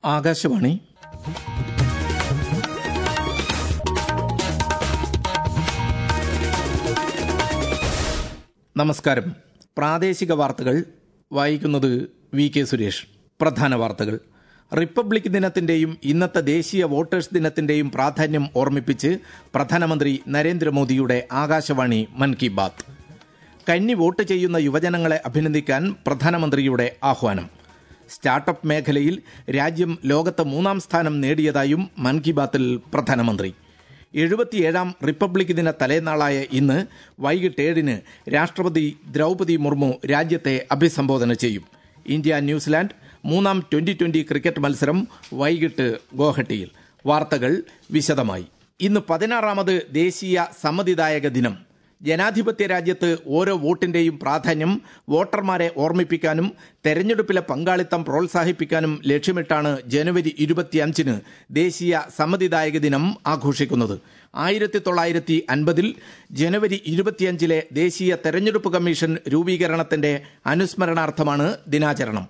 ആകാശവാണി നമസ്കാരം പ്രാദേശിക വാർത്തകൾ വായിക്കുന്നത് വി കെ സുരേഷ് പ്രധാന വാർത്തകൾ റിപ്പബ്ലിക് ദിനത്തിന്റെയും ഇന്നത്തെ ദേശീയ വോട്ടേഴ്സ് ദിനത്തിന്റെയും പ്രാധാന്യം ഓർമ്മിപ്പിച്ച് പ്രധാനമന്ത്രി നരേന്ദ്രമോദിയുടെ ആകാശവാണി മൻ കി ബാത്ത് കന്നി വോട്ട് ചെയ്യുന്ന യുവജനങ്ങളെ അഭിനന്ദിക്കാൻ പ്രധാനമന്ത്രിയുടെ ആഹ്വാനം സ്റ്റാർട്ടപ്പ് മേഖലയിൽ രാജ്യം ലോകത്ത് മൂന്നാം സ്ഥാനം നേടിയതായും മൻ കി ബാത്തിൽ പ്രധാനമന്ത്രി എഴുപത്തിയേഴാം റിപ്പബ്ലിക് ദിന തലേനാളായ ഇന്ന് വൈകിട്ട് ഏഴിന് രാഷ്ട്രപതി ദ്രൗപതി മുർമു രാജ്യത്തെ അഭിസംബോധന ചെയ്യും ഇന്ത്യ ന്യൂസിലാൻഡ് മൂന്നാം ട്വന്റി ട്വന്റി ക്രിക്കറ്റ് മത്സരം വൈകിട്ട് ഗോഹട്ടിയിൽ വാർത്തകൾ വിശദമായി ഇന്ന് പതിനാറാമത് ദേശീയ സമ്മതിദായക ദിനം ജനാധിപത്യ രാജ്യത്ത് ഓരോ വോട്ടിന്റെയും പ്രാധാന്യം വോട്ടർമാരെ ഓർമ്മിപ്പിക്കാനും തെരഞ്ഞെടുപ്പിലെ പങ്കാളിത്തം പ്രോത്സാഹിപ്പിക്കാനും ലക്ഷ്യമിട്ടാണ് ജനുവരി ഇരുപത്തിയഞ്ചിന് ദേശീയ സമ്മതിദായക ദിനം ആഘോഷിക്കുന്നത് ആയിരത്തി തൊള്ളായിരത്തി അൻപതിൽ ജനുവരി ഇരുപത്തിയഞ്ചിലെ ദേശീയ തെരഞ്ഞെടുപ്പ് കമ്മീഷൻ രൂപീകരണത്തിന്റെ അനുസ്മരണാർത്ഥമാണ് ദിനാചരണം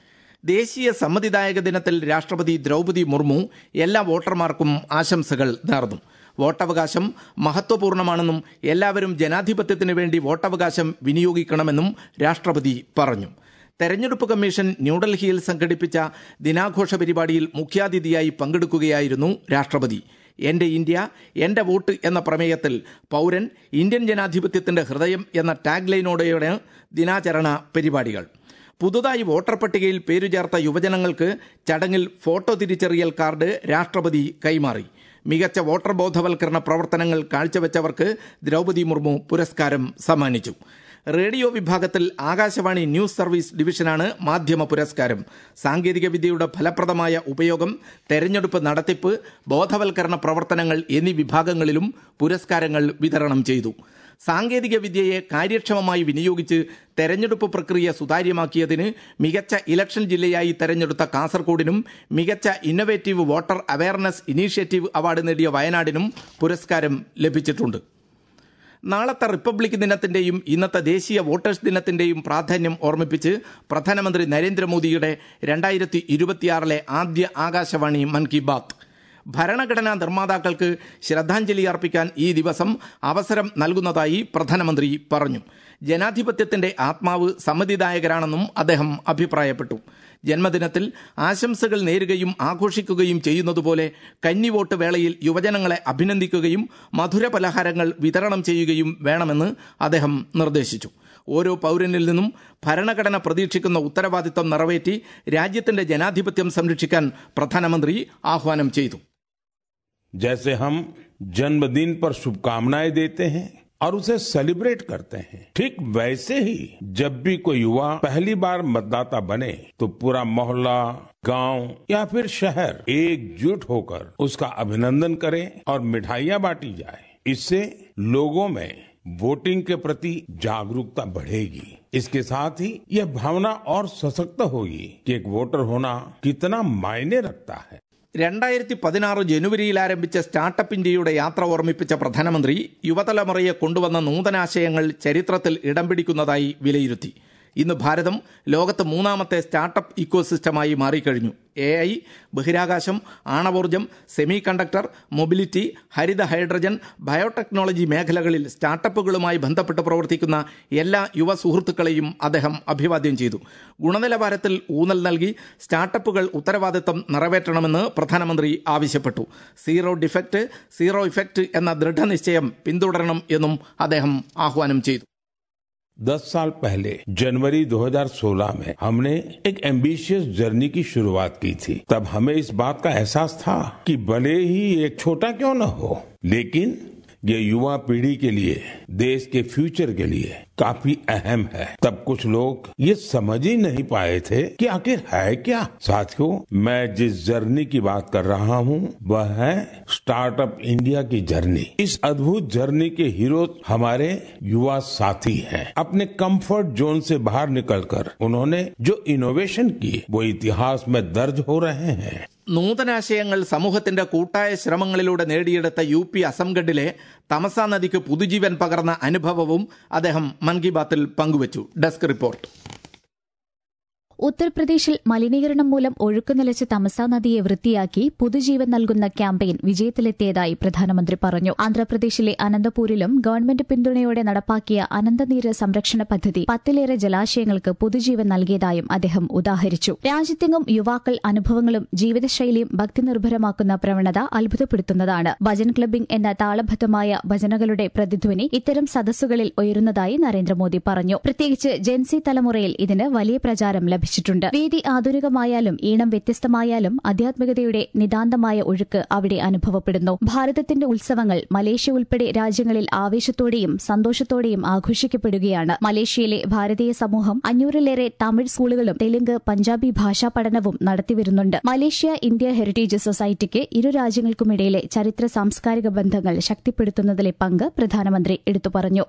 ദേശീയ സമ്മതിദായക ദിനത്തിൽ രാഷ്ട്രപതി ദ്രൗപതി മുർമു എല്ലാ വോട്ടർമാർക്കും ആശംസകൾ നേർന്നു വോട്ടവകാശം മഹത്വപൂർണ്ണമാണെന്നും എല്ലാവരും ജനാധിപത്യത്തിനു വേണ്ടി വോട്ടവകാശം വിനിയോഗിക്കണമെന്നും രാഷ്ട്രപതി പറഞ്ഞു തെരഞ്ഞെടുപ്പ് കമ്മീഷൻ ന്യൂഡൽഹിയിൽ സംഘടിപ്പിച്ച ദിനാഘോഷ പരിപാടിയിൽ മുഖ്യാതിഥിയായി പങ്കെടുക്കുകയായിരുന്നു രാഷ്ട്രപതി എന്റെ ഇന്ത്യ എന്റെ വോട്ട് എന്ന പ്രമേയത്തിൽ പൌരൻ ഇന്ത്യൻ ജനാധിപത്യത്തിന്റെ ഹൃദയം എന്ന ടാഗ് ലൈനോടെയാണ് ദിനാചരണ പരിപാടികൾ പുതുതായി വോട്ടർ പട്ടികയിൽ പേരു ചേർത്ത യുവജനങ്ങൾക്ക് ചടങ്ങിൽ ഫോട്ടോ തിരിച്ചറിയൽ കാർഡ് രാഷ്ട്രപതി കൈമാറി മികച്ച വോട്ടർ ബോധവൽക്കരണ പ്രവർത്തനങ്ങൾ കാഴ്ചവെച്ചവർക്ക് ദ്രൗപതി മുർമു പുരസ്കാരം സമ്മാനിച്ചു റേഡിയോ വിഭാഗത്തിൽ ആകാശവാണി ന്യൂസ് സർവീസ് ഡിവിഷനാണ് മാധ്യമ പുരസ്കാരം സാങ്കേതിക വിദ്യയുടെ ഫലപ്രദമായ ഉപയോഗം തെരഞ്ഞെടുപ്പ് നടത്തിപ്പ് ബോധവൽക്കരണ പ്രവർത്തനങ്ങൾ എന്നീ വിഭാഗങ്ങളിലും പുരസ്കാരങ്ങൾ വിതരണം ചെയ്തു സാങ്കേതിക വിദ്യയെ കാര്യക്ഷമമായി വിനിയോഗിച്ച് തെരഞ്ഞെടുപ്പ് പ്രക്രിയ സുതാര്യമാക്കിയതിന് മികച്ച ഇലക്ഷൻ ജില്ലയായി തെരഞ്ഞെടുത്ത കാസർകോടിനും മികച്ച innovative voter awareness initiative award നേടിയ വയനാടിനും പുരസ്കാരം ലഭിച്ചിട്ടുണ്ട് നാളത്തെ റിപ്പബ്ലിക് ദിനത്തിന്റെയും ഇന്നത്തെ ദേശീയ വോട്ടേഴ്സ് ദിനത്തിന്റെയും പ്രാധാന്യം ഓർമ്മിപ്പിച്ച് പ്രധാനമന്ത്രി നരേന്ദ്രമോദിയുടെ രണ്ടായിരത്തി ഇരുപത്തിയാറിലെ ആദ്യ ആകാശവാണി മൻ കി ബാത്ത് ഭരണഘടനാ നിർമ്മാതാക്കൾക്ക് ശ്രദ്ധാഞ്ജലി അർപ്പിക്കാൻ ഈ ദിവസം അവസരം നൽകുന്നതായി പ്രധാനമന്ത്രി പറഞ്ഞു ജനാധിപത്യത്തിന്റെ ആത്മാവ് സമ്മതിദായകരാണെന്നും അദ്ദേഹം അഭിപ്രായപ്പെട്ടു ജന്മദിനത്തിൽ ആശംസകൾ നേരുകയും ആഘോഷിക്കുകയും ചെയ്യുന്നതുപോലെ കന്നിവോട്ട് വേളയിൽ യുവജനങ്ങളെ അഭിനന്ദിക്കുകയും മധുര പലഹാരങ്ങൾ വിതരണം ചെയ്യുകയും വേണമെന്ന് അദ്ദേഹം നിർദ്ദേശിച്ചു ഓരോ പൌരനിൽ നിന്നും ഭരണഘടന പ്രതീക്ഷിക്കുന്ന ഉത്തരവാദിത്തം നിറവേറ്റി രാജ്യത്തിന്റെ ജനാധിപത്യം സംരക്ഷിക്കാൻ പ്രധാനമന്ത്രി ആഹ്വാനം ചെയ്തു जैसे हम जन्मदिन पर शुभकामनाएं देते हैं और उसे सेलिब्रेट करते हैं ठीक वैसे ही जब भी कोई युवा पहली बार मतदाता बने तो पूरा मोहल्ला गांव या फिर शहर एकजुट होकर उसका अभिनंदन करे और मिठाइयां बांटी जाए इससे लोगों में वोटिंग के प्रति जागरूकता बढ़ेगी इसके साथ ही यह भावना और सशक्त होगी कि एक वोटर होना कितना मायने रखता है രണ്ടായിരത്തി പതിനാറ് ജനുവരിയിൽ ആരംഭിച്ച സ്റ്റാർട്ടപ്പ് ഇന്ത്യയുടെ യാത്ര ഓർമ്മിപ്പിച്ച പ്രധാനമന്ത്രി യുവതലമുറയെ കൊണ്ടുവന്ന നൂതനാശയങ്ങൾ ചരിത്രത്തിൽ ഇടം പിടിക്കുന്നതായി വിലയിരുത്തി ഇന്ന് ഭാരതം ലോകത്ത് മൂന്നാമത്തെ സ്റ്റാർട്ടപ്പ് ഇക്കോസിസ്റ്റമായി മാറിക്കഴിഞ്ഞു എ ഐ ബഹിരാകാശം ആണവോർജം സെമി കണ്ടക്ടർ മൊബിലിറ്റി ഹരിത ഹൈഡ്രജൻ ബയോടെക്നോളജി മേഖലകളിൽ സ്റ്റാർട്ടപ്പുകളുമായി ബന്ധപ്പെട്ട് പ്രവർത്തിക്കുന്ന എല്ലാ യുവ സുഹൃത്തുക്കളെയും അദ്ദേഹം അഭിവാദ്യം ചെയ്തു ഗുണനിലവാരത്തിൽ ഊന്നൽ നൽകി സ്റ്റാർട്ടപ്പുകൾ ഉത്തരവാദിത്തം നിറവേറ്റണമെന്ന് പ്രധാനമന്ത്രി ആവശ്യപ്പെട്ടു സീറോ ഡിഫക്റ്റ് സീറോ ഇഫക്റ്റ് എന്ന ദൃഢനിശ്ചയം പിന്തുടരണം എന്നും അദ്ദേഹം ആഹ്വാനം ചെയ്തു दस साल पहले जनवरी 2016 में हमने एक एम्बिशियस जर्नी की शुरुआत की थी तब हमें इस बात का एहसास था कि भले ही एक छोटा क्यों न हो लेकिन ये युवा पीढ़ी के लिए देश के फ्यूचर के लिए काफी अहम है तब कुछ लोग ये समझ ही नहीं पाए थे कि आखिर है क्या साथियों मैं जिस जर्नी की बात कर रहा हूँ वह है स्टार्टअप इंडिया की जर्नी इस अद्भुत जर्नी के हीरो हमारे युवा साथी हैं अपने कंफर्ट जोन से बाहर निकलकर उन्होंने जो इनोवेशन की वो इतिहास में दर्ज हो रहे हैं നൂതനാശയങ്ങൾ സമൂഹത്തിന്റെ കൂട്ടായ ശ്രമങ്ങളിലൂടെ നേടിയെടുത്ത യു പി അസംഗഡിലെ തമസ നദിക്ക് പുതുജീവൻ പകർന്ന അനുഭവവും അദ്ദേഹം മൻ കി ബാത്തിൽ പങ്കുവച്ചു ഡെസ്ക് റിപ്പോർട്ട് ഉത്തർപ്രദേശിൽ മലിനീകരണം മൂലം ഒഴുക്കുനിലച്ച തമസ നദിയെ വൃത്തിയാക്കി പുതുജീവൻ നൽകുന്ന ക്യാമ്പയിൻ വിജയത്തിലെത്തിയതായി പ്രധാനമന്ത്രി പറഞ്ഞു ആന്ധ്രാപ്രദേശിലെ അനന്തപൂരിലും ഗവൺമെന്റ് പിന്തുണയോടെ നടപ്പാക്കിയ അനന്തനീര് സംരക്ഷണ പദ്ധതി പത്തിലേറെ ജലാശയങ്ങൾക്ക് പുതുജീവൻ നൽകിയതായും അദ്ദേഹം ഉദാഹരിച്ചു രാജ്യത്തെങ്ങും യുവാക്കൾ അനുഭവങ്ങളും ജീവിതശൈലിയും ഭക്തിനിർഭരമാക്കുന്ന പ്രവണത അത്ഭുതപ്പെടുത്തുന്നതാണ് ഭജൻ ക്ലബിംഗ് എന്ന താളബദ്ധമായ ഭജനകളുടെ പ്രതിധ്വനി ഇത്തരം സദസ്സുകളിൽ ഉയരുന്നതായി നരേന്ദ്രമോദി പറഞ്ഞു പ്രത്യേകിച്ച് ജെൻസി തലമുറയിൽ ഇതിന് വലിയ പ്രചാരം ലഭിച്ചു ലഭിച്ചിട്ടുണ്ട് വേദി ആധുനികമായാലും ഈണം വ്യത്യസ്തമായാലും ആധ്യാത്മികതയുടെ നിതാന്തമായ ഒഴുക്ക് അവിടെ അനുഭവപ്പെടുന്നു ഭാരതത്തിന്റെ ഉത്സവങ്ങൾ മലേഷ്യ ഉൾപ്പെടെ രാജ്യങ്ങളിൽ ആവേശത്തോടെയും സന്തോഷത്തോടെയും ആഘോഷിക്കപ്പെടുകയാണ് മലേഷ്യയിലെ ഭാരതീയ സമൂഹം അഞ്ഞൂറിലേറെ തമിഴ് സ്കൂളുകളും തെലുങ്ക് പഞ്ചാബി ഭാഷാ പഠനവും നടത്തിവരുന്നുണ്ട് മലേഷ്യ ഇന്ത്യ ഹെറിറ്റേജ് സൊസൈറ്റിക്ക് ഇരു രാജ്യങ്ങൾക്കുമിടയിലെ ചരിത്ര സാംസ്കാരിക ബന്ധങ്ങൾ ശക്തിപ്പെടുത്തുന്നതിലെ പങ്ക് പ്രധാനമന്ത്രി എടുത്തു പറഞ്ഞു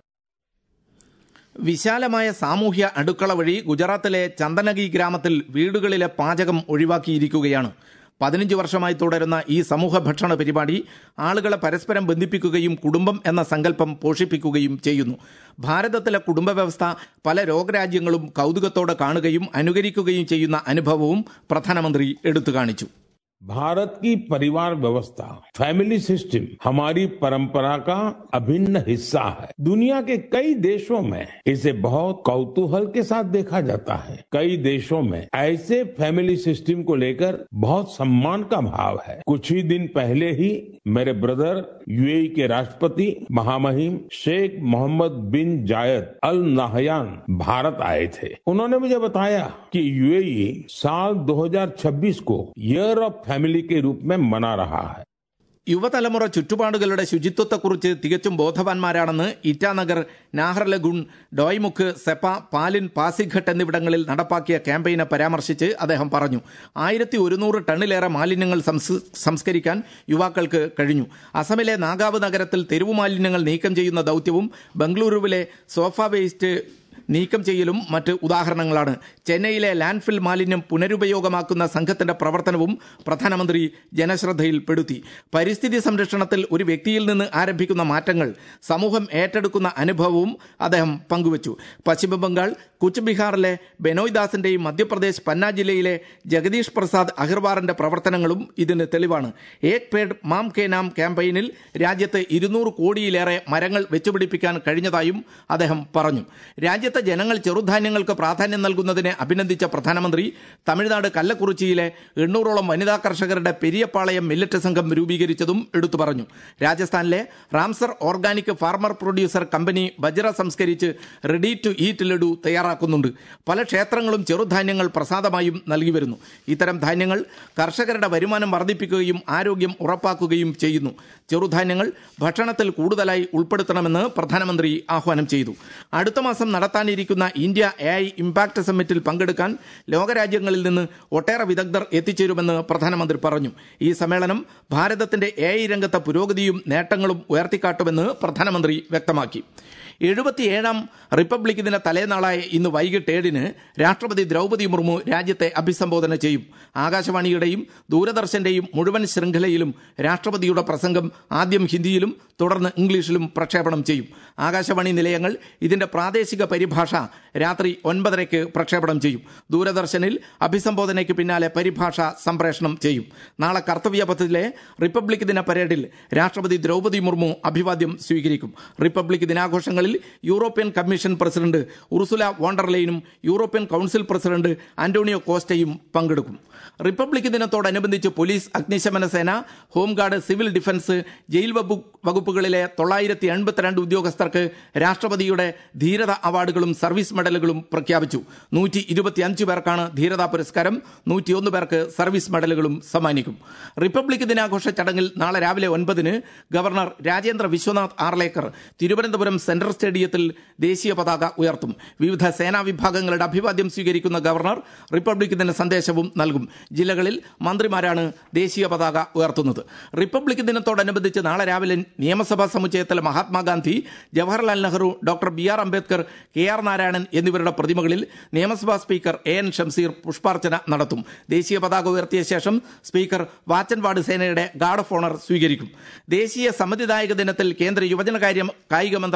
വിശാലമായ സാമൂഹ്യ അടുക്കള വഴി ഗുജറാത്തിലെ ചന്ദനഗി ഗ്രാമത്തിൽ വീടുകളിലെ പാചകം ഒഴിവാക്കിയിരിക്കുകയാണ് പതിനഞ്ച് വർഷമായി തുടരുന്ന ഈ സമൂഹ ഭക്ഷണ പരിപാടി ആളുകളെ പരസ്പരം ബന്ധിപ്പിക്കുകയും കുടുംബം എന്ന സങ്കല്പം പോഷിപ്പിക്കുകയും ചെയ്യുന്നു ഭാരതത്തിലെ കുടുംബ വ്യവസ്ഥ പല ലോകരാജ്യങ്ങളും കൗതുകത്തോടെ കാണുകയും അനുകരിക്കുകയും ചെയ്യുന്ന അനുഭവവും പ്രധാനമന്ത്രി എടുത്തു കാണിച്ചു भारत की परिवार व्यवस्था फैमिली सिस्टम हमारी परंपरा का अभिन्न हिस्सा है दुनिया के कई देशों में इसे बहुत कौतूहल के साथ देखा जाता है कई देशों में ऐसे फैमिली सिस्टम को लेकर बहुत सम्मान का भाव है कुछ ही दिन पहले ही मेरे ब्रदर यूएई के राष्ट्रपति महामहिम शेख मोहम्मद बिन जायद अल नाहयान भारत आए थे उन्होंने मुझे बताया कि यूएई साल 2026 को ईयर ऑफ फैमिली के रूप में मना रहा है യുവതലമുറ ചുറ്റുപാടുകളുടെ ശുചിത്വത്തെക്കുറിച്ച് തികച്ചും ബോധവാന്മാരാണെന്ന് ഇറ്റാനഗർ നാഹർലഗുൺ ഡോയ്മുഖ് സെപ്പ പാലിൻ പാസിഘട്ട് എന്നിവിടങ്ങളിൽ നടപ്പാക്കിയ ക്യാമ്പയിനെ പരാമർശിച്ച് അദ്ദേഹം പറഞ്ഞു ആയിരത്തി ഒരുന്നൂറ് ടണ്ണിലേറെ മാലിന്യങ്ങൾ സംസ്കരിക്കാൻ യുവാക്കൾക്ക് കഴിഞ്ഞു അസമിലെ നാഗാവ് നഗരത്തിൽ തെരുവു മാലിന്യങ്ങൾ നീക്കം ചെയ്യുന്ന ദൌത്യവും ബംഗളൂരുവിലെ സോഫ വേസ്റ്റ് നീക്കം ചെയ്യലും മറ്റ് ഉദാഹരണങ്ങളാണ് ചെന്നൈയിലെ ലാൻഡ്ഫിൽ മാലിന്യം പുനരുപയോഗമാക്കുന്ന സംഘത്തിന്റെ പ്രവർത്തനവും പ്രധാനമന്ത്രി ജനശ്രദ്ധയിൽപ്പെടുത്തി പരിസ്ഥിതി സംരക്ഷണത്തിൽ ഒരു വ്യക്തിയിൽ നിന്ന് ആരംഭിക്കുന്ന മാറ്റങ്ങൾ സമൂഹം ഏറ്റെടുക്കുന്ന അനുഭവവും അദ്ദേഹം പങ്കുവച്ചു പശ്ചിമബംഗാൾ കുച്ച്ബിഹാറിലെ ബെനോയ് ദാസിന്റെയും മധ്യപ്രദേശ് പന്ന ജില്ലയിലെ ജഗദീഷ് പ്രസാദ് അഗർവാറിന്റെ പ്രവർത്തനങ്ങളും ഇതിന് തെളിവാണ് ഏക് പേഡ് മാം കെ നാം ക്യാമ്പയിനിൽ രാജ്യത്ത് ഇരുന്നൂറ് കോടിയിലേറെ മരങ്ങൾ വെച്ചുപിടിപ്പിക്കാൻ കഴിഞ്ഞതായും അദ്ദേഹം പറഞ്ഞു രാജ്യത്തെ ജനങ്ങൾ ചെറുധാന്യങ്ങൾക്ക് പ്രാധാന്യം നൽകുന്നതിനെ അഭിനന്ദിച്ച പ്രധാനമന്ത്രി തമിഴ്നാട് കല്ലക്കുറിച്ചിയിലെ എണ്ണൂറോളം വനിതാ കർഷകരുടെ പെരിയപ്പാളയം മില്ലറ്റ് സംഘം രൂപീകരിച്ചതും എടുത്തു പറഞ്ഞു രാജസ്ഥാനിലെ Ramsar organic farmer producer company bajra സംസ്കരിച്ച് റെഡി ടു ഈറ്റ് ലഡു തയ്യാറാക്കുന്നുണ്ട് പല ക്ഷേത്രങ്ങളും ചെറുധാന്യങ്ങൾ പ്രസാദമായും നൽകി വരുന്നു ഇത്തരം ധാന്യങ്ങൾ കർഷകരുടെ വരുമാനം വർദ്ധിപ്പിക്കുകയും ആരോഗ്യം ഉറപ്പാക്കുകയും ചെയ്യുന്നു ചെറുധാന്യങ്ങൾ ഭക്ഷണത്തിൽ കൂടുതലായി ഉൾപ്പെടുത്തണമെന്ന് പ്രധാനമന്ത്രി ആഹ്വാനം ചെയ്തു അടുത്ത മാസം നടത്താനിരിക്കുന്ന ഇന്ത്യ എ ഐ ഇമ്പാക്ട് സമ്മിറ്റിൽ പങ്കെടുക്കാൻ ലോകരാജ്യങ്ങളിൽ നിന്ന് ഒട്ടേറെ വിദഗ്ധർ എത്തിച്ചേരുമെന്ന് പ്രധാനമന്ത്രി പറഞ്ഞു ഈ സമ്മേളനം ഭാരതത്തിന്റെ എ ഐ രംഗത്തെ പുരോഗതിയും നേട്ടങ്ങളും ഉയർത്തിക്കാട്ടുമെന്ന് പ്രധാനമന്ത്രി വ്യക്തമാക്കി എഴുപത്തിയേഴാം റിപ്പബ്ലിക് ദിന തലേനാളായ ഇന്ന് വൈകിട്ട് ഏഴിന് രാഷ്ട്രപതി ദ്രൗപദി മുർമു രാജ്യത്തെ അഭിസംബോധന ചെയ്യും ആകാശവാണിയുടെയും ദൂരദർശന്റെയും മുഴുവൻ ശൃംഖലയിലും രാഷ്ട്രപതിയുടെ പ്രസംഗം ആദ്യം ഹിന്ദിയിലും തുടർന്ന് ഇംഗ്ലീഷിലും പ്രക്ഷേപണം ചെയ്യും ആകാശവാണി നിലയങ്ങൾ ഇതിന്റെ പ്രാദേശിക പരിഭാഷ രാത്രി ഒൻപതരയ്ക്ക് പ്രക്ഷേപണം ചെയ്യും ദൂരദർശനിൽ അഭിസംബോധനയ്ക്ക് പിന്നാലെ പരിഭാഷ സംപ്രേഷണം ചെയ്യും നാളെ കർത്തവ്യപഥത്തിലെ റിപ്പബ്ലിക് ദിന പരേഡിൽ രാഷ്ട്രപതി ദ്രൗപദി മുർമു അഭിവാദ്യം സ്വീകരിക്കും റിപ്പബ്ലിക് ദിനാഘോഷങ്ങളിൽ യൂറോപ്യൻ കമ്മീഷൻ പ്രസിഡന്റ് ഉർസുല വോണ്ടർലെയിനും യൂറോപ്യൻ കൌൺസിൽ പ്രസിഡന്റ് ആന്റോണിയോ കോസ്റ്റയും പങ്കെടുക്കും റിപ്പബ്ലിക് ദിനത്തോടനുബന്ധിച്ച് പോലീസ് അഗ്നിശമന സേന ഹോംഗാർഡ് സിവിൽ ഡിഫൻസ് ജയിൽ വകുപ്പുകളിലെ തൊള്ളായിരത്തി എൺപത്തിരണ്ട് ഉദ്യോഗസ്ഥർക്ക് രാഷ്ട്രപതിയുടെ ധീരത അവാർഡുകളും സർവീസ് മെഡലുകളും പ്രഖ്യാപിച്ചു നൂറ്റി ഇരുപത്തിയഞ്ച് പേർക്കാണ് ധീരതാ പുരസ്കാരം നൂറ്റിയൊന്ന് പേർക്ക് സർവീസ് മെഡലുകളും സമ്മാനിക്കും റിപ്പബ്ലിക് ദിനാഘോഷ ചടങ്ങിൽ നാളെ രാവിലെ ഒൻപതിന് ഗവർണർ രാജേന്ദ്ര വിശ്വനാഥ് ആർലേക്കർ തിരുവനന്തപുരം സെൻട്രൽ സ്റ്റേഡിയത്തിൽ ദേശീയ പതാക ഉയർത്തും വിവിധ സേനാ വിഭാഗങ്ങളുടെ അഭിവാദ്യം സ്വീകരിക്കുന്ന ഗവർണർ റിപ്പബ്ലിക് ദിന സന്ദേശവും നൽകും ജില്ലകളിൽ മന്ത്രിമാരാണ് ദേശീയ പതാക ഉയർത്തുന്നത് റിപ്പബ്ലിക് ദിനത്തോടനുബന്ധിച്ച് നാളെ രാവിലെ നിയമസഭാ സമുച്ചയത്തിലെ Mahatma Gandhi Jawaharlal Nehru doctor B R Ambedkar K R Narayanan എന്നിവരുടെ പ്രതിമകളിൽ നിയമസഭാ സ്പീക്കർ എ എൻ ഷംസീർ പുഷ്പാർച്ചന നടത്തും ദേശീയ പതാക ഉയർത്തിയ ശേഷം സ്പീക്കർ വാച്ചൻവാട് സേനയുടെ ഗാർഡ് ഓഫ് ഓണർ സ്വീകരിക്കും ദേശീയ സമ്മതിദായക ദിനത്തിൽ കേന്ദ്ര യുവജനകാര്യ കായിക മന്ത്രാലയത്തിന്റെ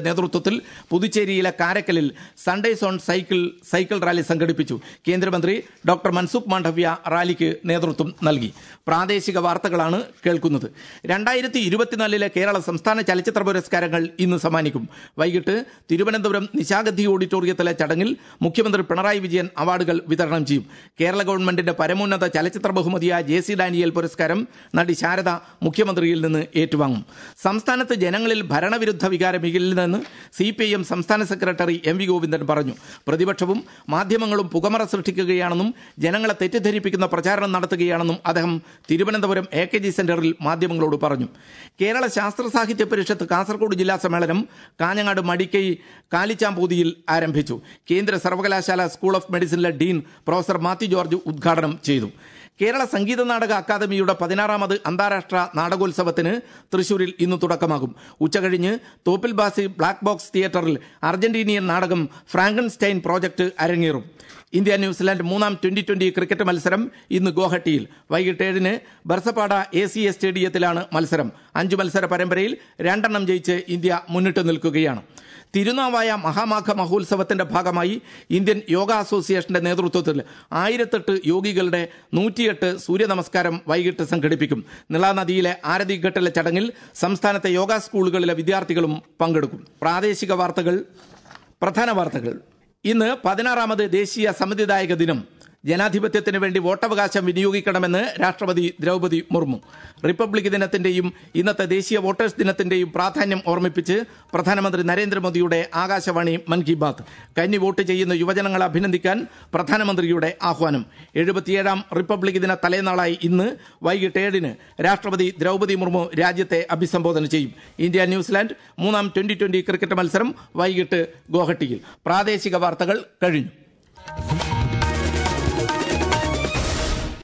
നേതൃത്വത്തിൽ പുതുച്ചേരിയിലെ കാരക്കലിൽ Sundays on cycle cycle rally സംഘടിപ്പിച്ചു കേന്ദ്രമന്ത്രി ഡോക്ടർ മൻസുഖ് മാണ്ഡവ്യ റാലിക്ക് നേതൃത്വം നൽകി പ്രാദേശിക വാർത്തകളാണ് കേൾക്കുന്നത് രണ്ടായിരത്തി ഇരുപത്തിനാലിലെ കേരള സംസ്ഥാന ചലച്ചിത്ര പുരസ്കാരങ്ങൾ ഇന്ന് സമ്മാനിക്കും വൈകിട്ട് തിരുവനന്തപുരം നിശാഗന്ധി ഓഡിറ്റോറിയത്തിലെ ചടങ്ങിൽ മുഖ്യമന്ത്രി പിണറായി വിജയൻ അവാർഡുകൾ വിതരണം ചെയ്യും കേരള ഗവൺമെന്റിന്റെ പരമോന്നത ചലച്ചിത്ര ബഹുമതിയായ ജെ സി ഡാനിയൽ പുരസ്കാരം നടി ശാരദ മുഖ്യമന്ത്രിയിൽ നിന്ന് ഏറ്റുവാങ്ങും സംസ്ഥാനത്ത് ജനങ്ങളിൽ ഭരണവിരുദ്ധ വികാരമില്ലെന്ന് സി പി ഐ എം സംസ്ഥാന സെക്രട്ടറി എം വി ഗോവിന്ദൻ പറഞ്ഞു പ്രതിപക്ഷവും മാധ്യമങ്ങളും പുകമറ സൃഷ്ടിക്കുകയാണെന്നും ജനങ്ങളെ തെറ്റിദ്ധരിപ്പിക്കുന്ന പ്രചാരണം നടത്തുകയാണെന്നും അദ്ദേഹം തിരുവനന്തപുരം എ കെ ജി സെന്ററിൽ മാധ്യമങ്ങളോട് പറഞ്ഞു കേരള ശാസ്ത്ര സാഹിത്യ പരിഷത്ത് കാസർഗോഡ് ജില്ലാ സമ്മേളനം കാഞ്ഞങ്ങാട് മടിക്കൈ കാലിച്ചാമ്പൂതിയിൽ ആരംഭിച്ചു കേന്ദ്ര സർവകലാശാല സ്കൂൾ ഓഫ് മെഡിസിനിലെ ഡീൻ പ്രൊഫസർ മാത്യു ജോർജ് ഉദ്ഘാടനം ചെയ്തു കേരള സംഗീത നാടക അക്കാദമിയുടെ പതിനാറാമത് അന്താരാഷ്ട്ര നാടകോത്സവത്തിന് തൃശൂരിൽ ഇന്ന് തുടക്കമാകും ഉച്ചകഴിഞ്ഞ് തോപ്പിൽ ബാസി ബ്ലാക്ക് ബോക്സ് തിയേറ്ററിൽ അർജന്റീനിയൻ നാടകം ഫ്രാങ്കൻസ്റ്റൈൻ പ്രോജക്ട് അരങ്ങേറും ഇന്ത്യ ന്യൂസിലാൻഡ് മൂന്നാം ട്വന്റി ട്വന്റി ക്രിക്കറ്റ് മത്സരം ഇന്ന് ഗോഹട്ടിയിൽ വൈകിട്ട് ഏഴിന് ബർസപ്പാട എ സി എ സ്റ്റേഡിയത്തിലാണ് മത്സരം അഞ്ച് മത്സര പരമ്പരയിൽ രണ്ടെണ്ണം ജയിച്ച് ഇന്ത്യ മുന്നിട്ട് നിൽക്കുകയാണ് തിരുനാവായ മഹാമാഘ മഹോത്സവത്തിന്റെ ഭാഗമായി ഇന്ത്യൻ യോഗ അസോസിയേഷന്റെ നേതൃത്വത്തിൽ ആയിരത്തെട്ട് യോഗികളുടെ നൂറ്റിയെട്ട് സൂര്യ നമസ്കാരം വൈകിട്ട് സംഘടിപ്പിക്കും നിളാനദിയിലെ ആരതിഘട്ടിലെ ചടങ്ങിൽ സംസ്ഥാനത്തെ യോഗ സ്കൂളുകളിലെ വിദ്യാർത്ഥികളും പങ്കെടുക്കും പ്രാദേശിക വാർത്തകൾ പ്രധാന വാർത്തകൾ ഇന്ന് പതിനാറാമത് ദേശീയ സമ്മതിദായക ദിനം ജനാധിപത്യത്തിന് വേണ്ടി വോട്ടവകാശം വിനിയോഗിക്കണമെന്ന് രാഷ്ട്രപതി ദ്രൗപതി മുർമു റിപ്പബ്ലിക് ദിനത്തിന്റെയും ഇന്നത്തെ ദേശീയ വോട്ടേഴ്സ് ദിനത്തിന്റെയും പ്രാധാന്യം ഓർമ്മിപ്പിച്ച് പ്രധാനമന്ത്രി നരേന്ദ്രമോദിയുടെ ആകാശവാണി മൻ കി ബാത്ത് കന്നി വോട്ട് ചെയ്യുന്ന യുവജനങ്ങളെ അഭിനന്ദിക്കാൻ പ്രധാനമന്ത്രിയുടെ ആഹ്വാനം എഴുപത്തിയേഴാം റിപ്പബ്ലിക് ദിന തലേനാളായി ഇന്ന് വൈകിട്ട് ഏഴിന് രാഷ്ട്രപതി ദ്രൗപതി മുർമു രാജ്യത്തെ അഭിസംബോധന ചെയ്യും ഇന്ത്യ ന്യൂസിലാൻഡ് മൂന്നാം ട്വന്റി ട്വന്റി ക്രിക്കറ്റ് മത്സരം വൈകിട്ട് ഗോഹട്ടിയിൽ പ്രാദേശിക വാർത്തകൾ കഴിഞ്ഞു